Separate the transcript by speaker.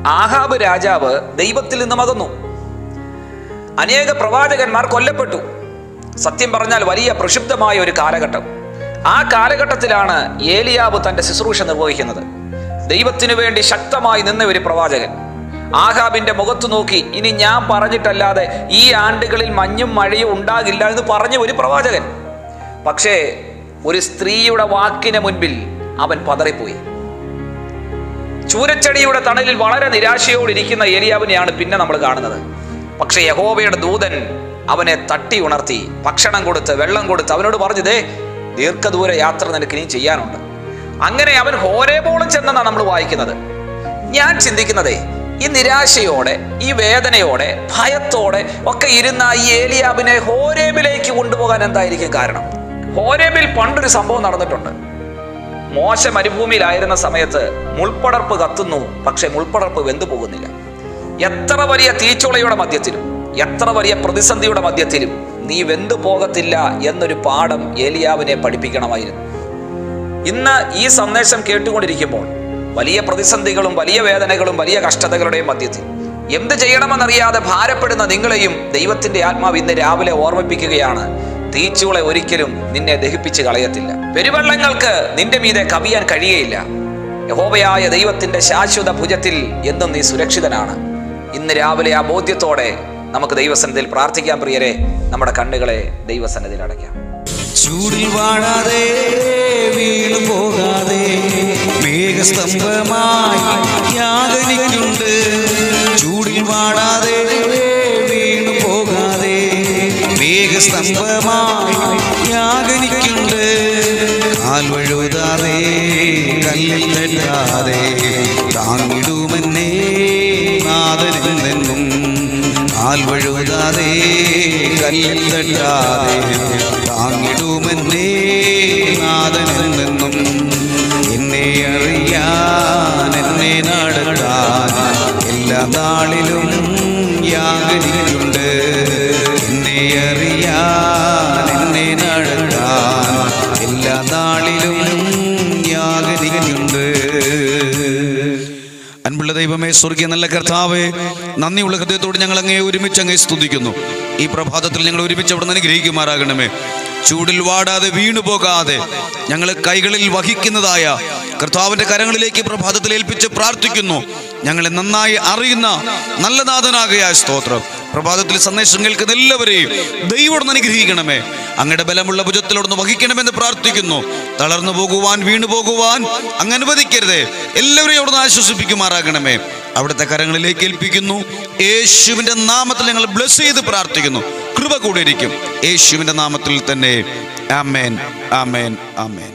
Speaker 1: ആഹാബ് രാജാവ് ദൈവത്തിൽ നിന്നും അകന്നു അനേക പ്രവാചകന്മാർ കൊല്ലപ്പെട്ടു സത്യം പറഞ്ഞാൽ വലിയ പ്രക്ഷുബ്ധമായ ഒരു കാലഘട്ടം ആ കാലഘട്ടത്തിലാണ് ഏലിയാവ് തന്റെ ശുശ്രൂഷ നിർവഹിക്കുന്നത് ദൈവത്തിനു വേണ്ടി ശക്തമായി നിന്ന ഒരു പ്രവാചകൻ ആഹാബിന്റെ മുഖത്ത് നോക്കി ഇനി ഞാൻ പറഞ്ഞിട്ടല്ലാതെ ഈ ആണ്ടുകളിൽ മഞ്ഞും മഴയും ഉണ്ടാകില്ല എന്ന് പറഞ്ഞ ഒരു പ്രവാചകൻ പക്ഷേ ഒരു സ്ത്രീയുടെ വാക്കിന് മുൻപിൽ അവൻ പതറിപ്പോയി ചൂരച്ചെടിയുടെ തണലിൽ വളരെ നിരാശയോടിരിക്കുന്ന ഏലിയാവിനെയാണ് പിന്നെ നമ്മൾ കാണുന്നത് പക്ഷെ യഹോവയുടെ ദൂതൻ അവനെ തട്ടി ഉണർത്തി ഭക്ഷണം കൊടുത്ത് വെള്ളം കൊടുത്ത് അവനോട് പറഞ്ഞതേ ദീർഘദൂര യാത്ര നിനക്ക് ഇനിയും ചെയ്യാനുണ്ട് അങ്ങനെ അവൻ ഹോരേബോളം ചെന്നെന്നാണ് നമ്മൾ വായിക്കുന്നത് ഞാൻ ചിന്തിക്കുന്നതേ ഈ നിരാശയോടെ ഈ വേദനയോടെ ഭയത്തോടെ ഒക്കെ ഇരുന്ന ഈ ഏലിയാബിനെ ഹോരേബിലേക്ക് കൊണ്ടുപോകാൻ എന്തായിരിക്കും കാരണം ഹോരേബിൽ പണ്ടൊരു സംഭവം നടന്നിട്ടുണ്ട് മോശ മരുഭൂമിയിലായിരുന്ന സമയത്ത് മുൾപ്പടർപ്പ് കത്തുന്നു പക്ഷെ മുൾപ്പടർപ്പ് വെന്തു പോകുന്നില്ല എത്ര വലിയ തീച്ചുളയുടെ മധ്യത്തിലും എത്ര വലിയ പ്രതിസന്ധിയുടെ മധ്യത്തിലും നീ വെന്തു പോകത്തില്ല എന്നൊരു പാഠം ഏലിയാവിനെ പഠിപ്പിക്കണമായിരുന്നു ഇന്ന് ഈ സന്ദേശം കേട്ടുകൊണ്ടിരിക്കുമ്പോൾ വലിയ പ്രതിസന്ധികളും വലിയ വേദനകളും വലിയ കഷ്ടതകളുടെയും മധ്യത്തിൽ എന്ത് ചെയ്യണമെന്നറിയാതെ ഭാരപ്പെടുന്ന നിങ്ങളെയും ദൈവത്തിന്റെ ആത്മാവ് ഇന്ന് രാവിലെ ഓർമ്മിപ്പിക്കുകയാണ് തീച്ചുളെ ഒരിക്കലും നിന്നെ ദഹിപ്പിച്ച് കളയത്തില്ല പെരുവെള്ളങ്ങൾക്ക് നിന്റെ മീതെ കവിയാൻ കഴിയയില്ല യഹോവയായ ദൈവത്തിന്റെ ശാശ്വത ഭുജത്തിൽ എന്നും നീ സുരക്ഷിതനാണ് ഇന്ന് രാവിലെ ആ ബോധ്യത്തോടെ നമുക്ക് ദൈവസന്നിധിയിൽ പ്രാർത്ഥിക്കാൻ പ്രിയരെ നമ്മുടെ കണ്ണുകളെ ദൈവസന്നിധിയിൽ അടയ്ക്കാം
Speaker 2: ചൂടിൽ വാഴാതെ വീണു പോകാതെ മേഘസ്തംഭമായി യാതനിക്കുണ്ട് ചൂടിൽ വാഴാതെ വീണു പോകാതെ മേഘസ്തംഭമായി യാതനിക്കുണ്ട് കാൽ വഴുതാതെ കല്ലിൽ തട്ടാതെ താങ്ങിടുമെന്നേ നാദനിൽ നിന്നും കാൽ വഴുതാതെ കല്ലിൽ തട്ടാതെ താങ്ങിടുമെന്നേ നാദനിൽ നിന്നും എന്നെ അറിയാൻ എന്നെ നടത്താൻ എല്ലാ നാളിലും യാഗനിക്കുണ്ട് എന്നെ അറിയാൻ എന്നെ നടത്താൻ എല്ലാ നാളിലും യാഗനിക്കുണ്ട് അൻപുള്ള ദൈവമേ സ്വർഗീയ നല്ല കർത്താവേ നന്ദിയുള്ള ഹൃദയത്തോട് ഞങ്ങൾ അങ്ങേ ഒരുമിച്ച് അങ്ങേ സ്തുതിക്കുന്നു ഈ പ്രഭാതത്തിൽ ഞങ്ങൾ ഒരുമിച്ച് അവിടെ നിന്ന് അനുഗ്രഹിക്കുമാറാകണമേ ചൂടിൽ വാടാതെ വീണു പോകാതെ ഞങ്ങൾ കൈകളിൽ വഹിക്കുന്നതായ കർത്താവിന്റെ കരങ്ങളിലേക്ക് പ്രഭാതത്തിൽ ഏൽപ്പിച്ച് പ്രാർത്ഥിക്കുന്നു ഞങ്ങളെ നന്നായി അറിയുന്ന നല്ല നാഥനാകയായ സ്തോത്രം പ്രഭാതത്തിൽ സന്ദേശം കേൾക്കുന്ന എല്ലാവരെയും ദൈവം അനുഗ്രഹിക്കണമേ അങ്ങയുടെ ബലമുള്ള ഭുജത്തിലൊന്ന് വഹിക്കണമെന്ന് പ്രാർത്ഥിക്കുന്നു തളർന്നു പോകുവാൻ വീണു പോകുവാൻ അങ്ങ് അനുവദിക്കരുതേ എല്ലാവരെയും അവിടുന്ന് ആശ്വസിപ്പിക്കുമാറാകണമേ അവിടുത്തെ കരങ്ങളിലേക്ക് ഏൽപ്പിക്കുന്നു യേശുവിന്റെ നാമത്തിൽ ഞങ്ങൾ ബ്ലസ് ചെയ്ത് പ്രാർത്ഥിക്കുന്നു കൃപ കൂടിയിരിക്കും യേശുവിന്റെ നാമത്തിൽ തന്നെ ആമേൻ ആമേൻ ആമേൻ